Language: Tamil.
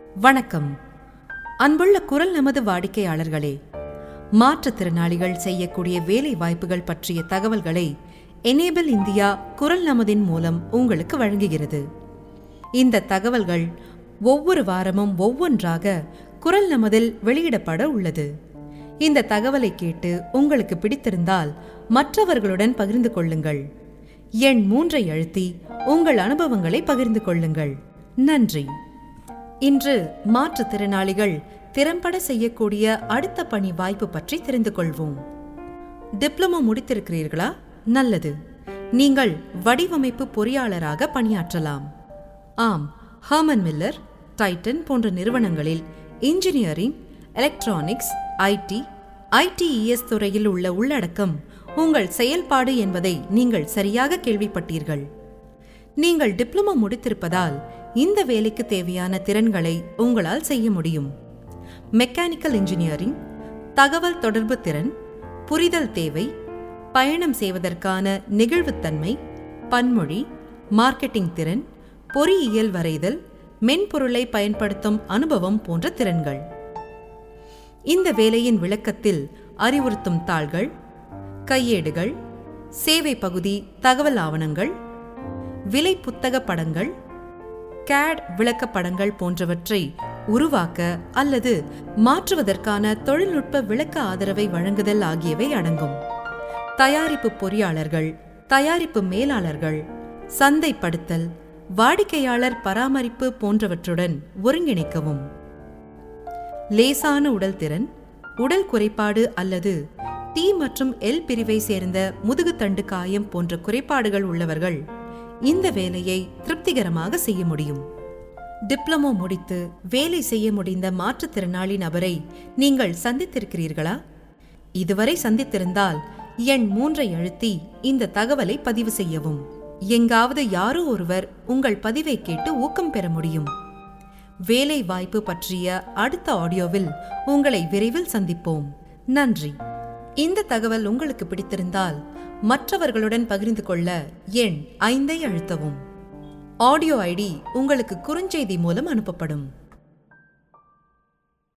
வணக்கம் அன்புள்ள குரல் நமது வாடிக்கையாளர்களே மாற்றுத்திறனாளிகள் செய்யக்கூடிய வேலை வாய்ப்புகள் பற்றிய தகவல்களை எனேபிள் இந்தியா குரல் நமதின் மூலம் உங்களுக்கு வழங்குகிறது இந்த தகவல்கள் ஒவ்வொரு வாரமும் ஒவ்வொன்றாக குரல் நமதில் வெளியிடப்பட உள்ளது இந்த தகவலை கேட்டு உங்களுக்கு பிடித்திருந்தால் மற்றவர்களுடன் பகிர்ந்து கொள்ளுங்கள் எண் மூன்றை அழுத்தி உங்கள் அனுபவங்களை பகிர்ந்து கொள்ளுங்கள் நன்றி இன்று மாற்றுத்திறனாளிகள் திறம்பட செய்யக்கூடிய அடுத்த பணி வாய்ப்பு பற்றி தெரிந்து கொள்வோம் டிப்ளமோ முடித்திருக்கிறீர்களா நல்லது நீங்கள் வடிவமைப்பு பொறியாளராக பணியாற்றலாம் ஆம் ஹர்மன் மில்லர் டைட்டன் போன்ற நிறுவனங்களில் இன்ஜினியரிங் எலக்ட்ரானிக்ஸ் ஐடி ஐடிஇஎஸ் துறையில் உள்ள உள்ளடக்கம் உங்கள் செயல்பாடு என்பதை நீங்கள் சரியாக கேள்விப்பட்டீர்கள் நீங்கள் டிப்ளமோ முடித்திருப்பதால் இந்த வேலைக்கு தேவையான திறன்களை உங்களால் செய்ய முடியும் மெக்கானிக்கல் இன்ஜினியரிங் தகவல் தொடர்பு திறன் புரிதல் தேவை பயணம் செய்வதற்கான நெகிழ்வுத்தன்மை பன்மொழி மார்க்கெட்டிங் திறன் பொறியியல் வரைதல் மென்பொருளை பயன்படுத்தும் அனுபவம் போன்ற திறன்கள் இந்த வேலையின் விளக்கத்தில் அறிவுறுத்தும் தாள்கள் கையேடுகள் சேவை பகுதி தகவல் ஆவணங்கள் விலை புத்தக படங்கள் கேட் விளக்கப்படங்கள் போன்றவற்றை உருவாக்க அல்லது மாற்றுவதற்கான தொழில்நுட்ப விளக்க ஆதரவை வழங்குதல் ஆகியவை அடங்கும் தயாரிப்பு பொறியாளர்கள் தயாரிப்பு மேலாளர்கள் சந்தைப்படுத்தல் வாடிக்கையாளர் பராமரிப்பு போன்றவற்றுடன் ஒருங்கிணைக்கவும் லேசான உடல் திறன் உடல் குறைபாடு அல்லது டி மற்றும் எல் பிரிவை சேர்ந்த முதுகுத்தண்டு காயம் போன்ற குறைபாடுகள் உள்ளவர்கள் இந்த வேலையை திருப்திகரமாக செய்ய முடியும் டிப்ளமோ முடித்து வேலை செய்ய முடிந்த மாற்றுத்திறனாளி நபரை நீங்கள் சந்தித்திருக்கிறீர்களா இதுவரை சந்தித்திருந்தால் எண் மூன்றை அழுத்தி இந்த தகவலை பதிவு செய்யவும் எங்காவது யாரோ ஒருவர் உங்கள் பதிவை கேட்டு ஊக்கம் பெற முடியும் வேலை வாய்ப்பு பற்றிய அடுத்த ஆடியோவில் உங்களை விரைவில் சந்திப்போம் நன்றி இந்த தகவல் உங்களுக்கு பிடித்திருந்தால் மற்றவர்களுடன் பகிர்ந்து கொள்ள எண் ஐந்தை அழுத்தவும் ஆடியோ ஐடி உங்களுக்கு குறுஞ்செய்தி மூலம் அனுப்பப்படும்